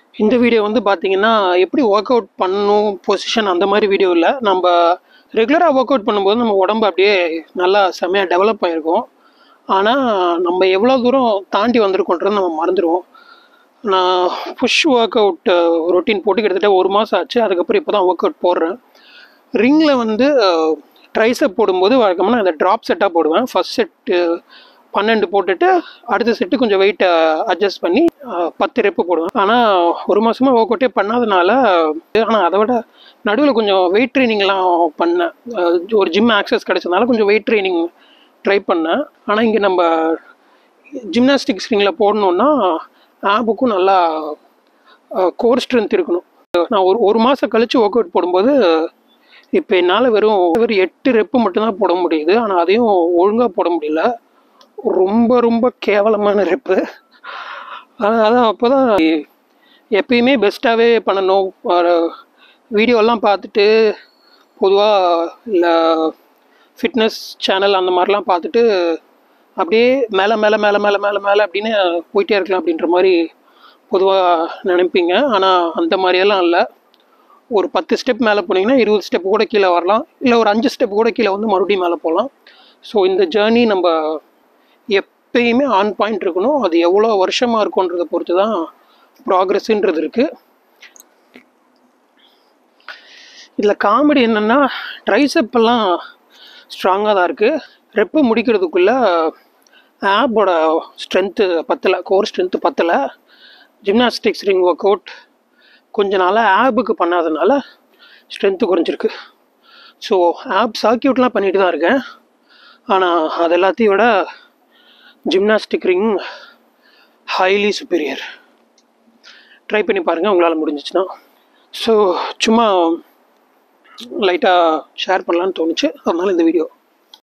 இந்த வீடியோ வந்து பார்த்தீங்கன்னா எப்படி ஒர்க் அவுட் பண்ணணும் பொசிஷன் அந்த மாதிரி வீடியோ இல்லை நம்ம ரெகுலராக ஒர்க் அவுட் பண்ணும்போது நம்ம உடம்பு அப்படியே நல்லா செம்மையாக டெவலப் ஆகிருக்கும் ஆனால் நம்ம எவ்வளோ தூரம் தாண்டி வந்திருக்கோன்றது நம்ம மறந்துடுவோம் நான் புஷ் ஒர்க் அவுட் ரொட்டீன் போட்டு கிட்டத்தட்ட ஒரு மாதம் ஆச்சு அதுக்கப்புறம் இப்போ தான் ஒர்க் அவுட் போடுறேன் ரிங்கில் வந்து ட்ரைஸப் போடும்போது வழக்கமாக நான் அந்த ட்ராப் செட்டாக போடுவேன் ஃபஸ்ட் செட்டு பன்னெண்டு போட்டுட்டு அடுத்த செட்டு கொஞ்சம் வெயிட்டை அட்ஜஸ்ட் பண்ணி அஹ், பத்து ரெப்பு போடுவேன் ஆனால் ஒரு மாதமாக ஒர்க் அவுட்டே பண்ணாதனால ஆனால் அதை விட நடுவில் கொஞ்சம் வெயிட் ட்ரைனிங்லாம் பண்ணேன் அஹ், ஒரு ஜிம் ஆக்சஸ் கிடைச்சதுனால கொஞ்சம் வெயிட் ட்ரைனிங் ட்ரை பண்ணேன் ஆனால் இங்கே நம்ம ஜிம்னாஸ்டிக்ஸ் ரிங்கில் போடணுன்னா ஆப்புக்கும் நல்லா கோர் ஸ்ட்ரென்த் இருக்கணும் நான் ஒரு ஒரு மாதம் கழித்து ஒர்க் அவுட் போடும்போது இப்போ என்னால் வெறும் வெறும் எட்டு ரெப்பு மட்டும்தான் போட முடியுது ஆனால் அதையும் ஒழுங்காக போட முடியல ரொம்ப ரொம்ப கேவலமான ரெப்பு அதான் அதான் அப்போ தான் எப்பயுமே பெஸ்ட்டாகவே பண்ணணும் வீடியோலாம் பார்த்துட்டு பொதுவாக இல்லை ஃபிட்னஸ் சேனல் அந்த மாதிரிலாம் பார்த்துட்டு அப்படியே மேலே மேலே மேலே மேலே மேலே மேலே அப்படின்னு போயிட்டே இருக்கலாம் அப்படின்ற மாதிரி பொதுவாக நினைப்பீங்க ஆனால் அந்த மாதிரியெல்லாம் இல்லை ஒரு பத்து ஸ்டெப் மேலே போனீங்கன்னா இருபது ஸ்டெப் கூட கீழே வரலாம் இல்லை ஒரு அஞ்சு ஸ்டெப் கூட கீழே வந்து மறுபடியும் மேலே போகலாம் ஸோ இந்த ஜேர்னி நம்ம எப்பயுமே ஆன் பாயிண்ட் இருக்கணும் அது எவ்வளோ வருஷமாக இருக்குன்றதை பொறுத்து தான் ப்ராக்ரஸ்ன்றது இருக்குது இதில் காமெடி என்னென்னா ட்ரைசப் எல்லாம் ஸ்ட்ராங்காக தான் இருக்குது ரெப்பு முடிக்கிறதுக்குள்ளே ஆப்போட ஸ்ட்ரென்த்து பத்தலை கோர் ஸ்ட்ரென்த்து பத்தலை ஜிம்னாஸ்டிக்ஸ் ரிங் ஒர்க் அவுட் கொஞ்ச நாளாக ஆப்புக்கு பண்ணாதனால ஸ்ட்ரென்த்து குறைஞ்சிருக்கு ஸோ ஆப் சர்க்கியூட்லாம் பண்ணிட்டு தான் இருக்கேன் ஆனால் அது எல்லாத்தையும் விட gymnastic ring highly superior try பண்ணி பாருங்கள் உங்களால் முடிஞ்சிச்சுன்னா ஸோ சும்மா லைட்டாக ஷேர் பண்ணலான்னு தோணுச்சு அதனால இந்த வீடியோ